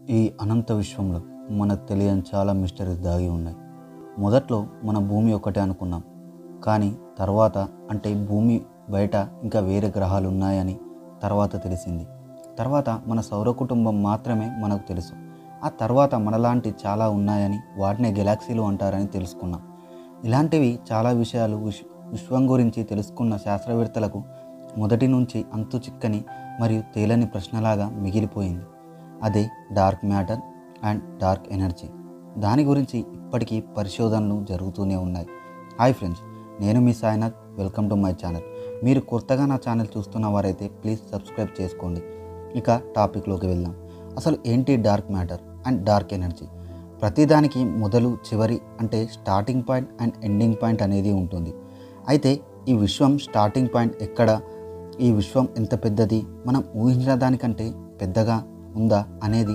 ఈ అనంత విశ్వంలో మనకు తెలియని చాలా మిస్టరీస్ దాగి ఉన్నాయి మొదట్లో మన భూమి ఒకటే అనుకున్నాం కానీ తర్వాత అంటే భూమి బయట ఇంకా వేరే గ్రహాలు ఉన్నాయని తర్వాత తెలిసింది తర్వాత మన సౌర కుటుంబం మాత్రమే మనకు తెలుసు ఆ తర్వాత మనలాంటి చాలా ఉన్నాయని వాటినే గెలాక్సీలు అంటారని తెలుసుకున్నాం ఇలాంటివి చాలా విషయాలు విశ్వ విశ్వం గురించి తెలుసుకున్న శాస్త్రవేత్తలకు మొదటి నుంచి అంతు చిక్కని మరియు తేలని ప్రశ్నలాగా మిగిలిపోయింది అదే dark matter and dark energy దాని గురించి ఇప్పటికీ పరిశోధనలు జరుగుతూనే ఉన్నాయి హాయ్ ఫ్రెండ్స్ నేను మీ Sainath welcome to my channel మీరు కొత్తగా నా ఛానల్ చూస్తున్న వారైతే ప్లీజ్ సబ్స్క్రైబ్ చేసుకోండి ఇక టాపిక్లోకి వెళ్దాం అసలు ఏంటి dark matter and dark energy ప్రతిదానికి మొదలు చివరి అంటే starting point and ending point అనేది ఉంటుంది అయితే ఈ విశ్వం స్టార్టింగ్ పాయింట్ ఎక్కడ ఈ విశ్వం ఎంత పెద్దది మనం ఊహించిన దానికంటే పెద్దగా ఉందా అనేది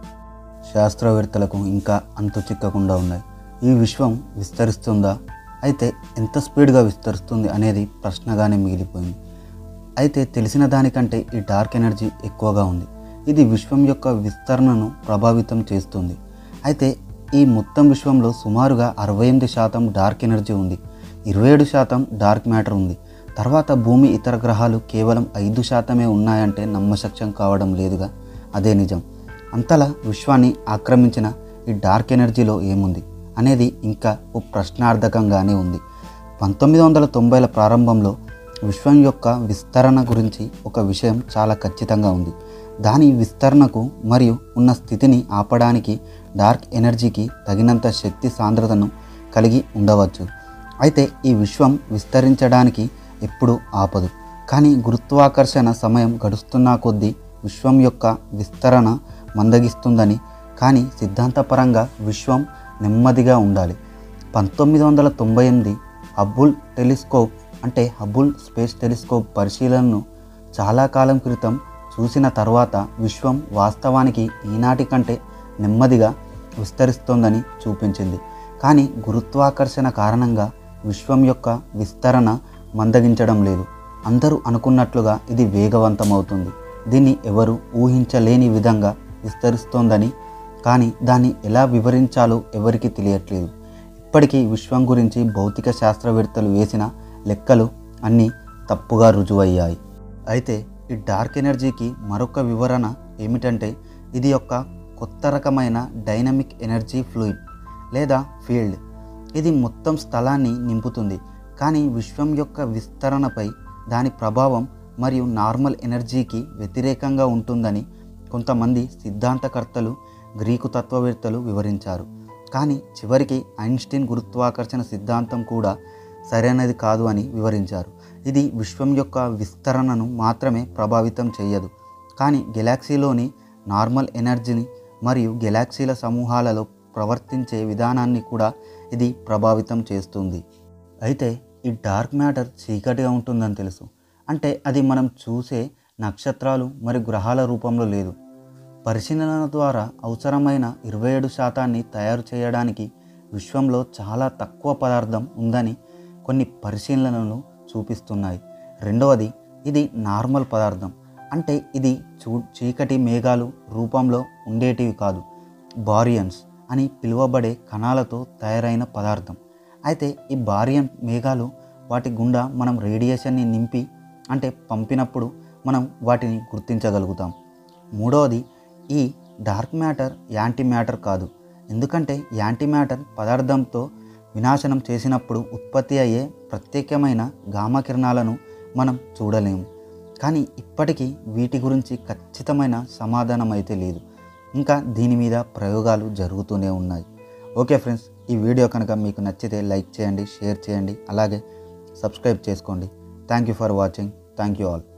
శాస్త్రవేత్తలకు ఇంకా అంతు చిక్కకుండా ఉన్నాయి ఈ విశ్వం విస్తరిస్తుందా అయితే ఎంత స్పీడ్గా విస్తరిస్తుంది అనేది ప్రశ్నగానే మిగిలిపోయింది అయితే తెలిసిన దానికంటే ఈ డార్క్ ఎనర్జీ ఎక్కువగా ఉంది ఇది విశ్వం యొక్క విస్తరణను ప్రభావితం చేస్తుంది అయితే ఈ మొత్తం విశ్వంలో సుమారుగా అరవై ఎనిమిది శాతం డార్క్ ఎనర్జీ ఉంది ఇరవై ఏడు శాతం డార్క్ మ్యాటర్ ఉంది తర్వాత భూమి ఇతర గ్రహాలు కేవలం ఐదు శాతమే ఉన్నాయంటే నమ్మశక్యం కావడం లేదుగా అదే నిజం అంతలా విశ్వాన్ని ఆక్రమించిన ఈ డార్క్ ఎనర్జీలో ఏముంది అనేది ఇంకా ఓ ప్రశ్నార్థకంగానే ఉంది పంతొమ్మిది వందల తొంభైల ప్రారంభంలో విశ్వం యొక్క విస్తరణ గురించి ఒక విషయం చాలా ఖచ్చితంగా ఉంది దాని విస్తరణకు మరియు ఉన్న స్థితిని ఆపడానికి డార్క్ ఎనర్జీకి తగినంత శక్తి సాంద్రతను కలిగి ఉండవచ్చు అయితే ఈ విశ్వం విస్తరించడానికి ఎప్పుడూ ఆపదు కానీ గురుత్వాకర్షణ సమయం గడుస్తున్న కొద్దీ విశ్వం యొక్క విస్తరణ మందగిస్తుందని కానీ సిద్ధాంతపరంగా విశ్వం నెమ్మదిగా ఉండాలి పంతొమ్మిది వందల తొంభై ఎనిమిది హబ్బుల్ టెలిస్కోప్ అంటే హబ్బుల్ స్పేస్ టెలిస్కోప్ పరిశీలనను చాలా కాలం క్రితం చూసిన తర్వాత విశ్వం వాస్తవానికి ఈనాటి కంటే నెమ్మదిగా విస్తరిస్తోందని చూపించింది కానీ గురుత్వాకర్షణ కారణంగా విశ్వం యొక్క విస్తరణ మందగించడం లేదు అందరూ అనుకున్నట్లుగా ఇది వేగవంతమవుతుంది దీన్ని ఎవరు ఊహించలేని విధంగా విస్తరిస్తోందని కానీ దాన్ని ఎలా వివరించాలో ఎవరికీ తెలియట్లేదు ఇప్పటికీ విశ్వం గురించి భౌతిక శాస్త్రవేత్తలు వేసిన లెక్కలు అన్నీ తప్పుగా రుజువయ్యాయి అయితే ఈ డార్క్ ఎనర్జీకి మరొక వివరణ ఏమిటంటే ఇది యొక్క కొత్త రకమైన డైనమిక్ ఎనర్జీ ఫ్లూయిడ్ లేదా ఫీల్డ్ ఇది మొత్తం స్థలాన్ని నింపుతుంది కానీ విశ్వం యొక్క విస్తరణపై దాని ప్రభావం మరియు నార్మల్ ఎనర్జీకి వ్యతిరేకంగా ఉంటుందని కొంతమంది సిద్ధాంతకర్తలు గ్రీకు తత్వవేత్తలు వివరించారు కానీ చివరికి ఐన్స్టీన్ గురుత్వాకర్షణ సిద్ధాంతం కూడా సరైనది కాదు అని వివరించారు ఇది విశ్వం యొక్క విస్తరణను మాత్రమే ప్రభావితం చేయదు కానీ గెలాక్సీలోని నార్మల్ ఎనర్జీని మరియు గెలాక్సీల సమూహాలలో ప్రవర్తించే విధానాన్ని కూడా ఇది ప్రభావితం చేస్తుంది అయితే ఈ డార్క్ మ్యాటర్ చీకటిగా ఉంటుందని తెలుసు అంటే అది మనం చూసే నక్షత్రాలు మరియు గ్రహాల రూపంలో లేదు పరిశీలన ద్వారా అవసరమైన ఇరవై ఏడు శాతాన్ని తయారు చేయడానికి విశ్వంలో చాలా తక్కువ పదార్థం ఉందని కొన్ని పరిశీలనలు చూపిస్తున్నాయి రెండవది ఇది నార్మల్ పదార్థం అంటే ఇది చూ చీకటి మేఘాలు రూపంలో ఉండేటివి కాదు బారియన్స్ అని పిలువబడే కణాలతో తయారైన పదార్థం అయితే ఈ బారియన్ మేఘాలు వాటి గుండా మనం రేడియేషన్ని నింపి అంటే పంపినప్పుడు మనం వాటిని గుర్తించగలుగుతాం మూడవది ఈ డార్క్ మ్యాటర్ యాంటీ మ్యాటర్ కాదు ఎందుకంటే యాంటీ మ్యాటర్ పదార్థంతో వినాశనం చేసినప్పుడు ఉత్పత్తి అయ్యే ప్రత్యేకమైన గామా కిరణాలను మనం చూడలేము కానీ ఇప్పటికీ వీటి గురించి ఖచ్చితమైన సమాధానం అయితే లేదు ఇంకా దీని మీద ప్రయోగాలు జరుగుతూనే ఉన్నాయి ఓకే ఫ్రెండ్స్ ఈ వీడియో కనుక మీకు నచ్చితే లైక్ చేయండి షేర్ చేయండి అలాగే సబ్స్క్రైబ్ చేసుకోండి thank you for watching thank you all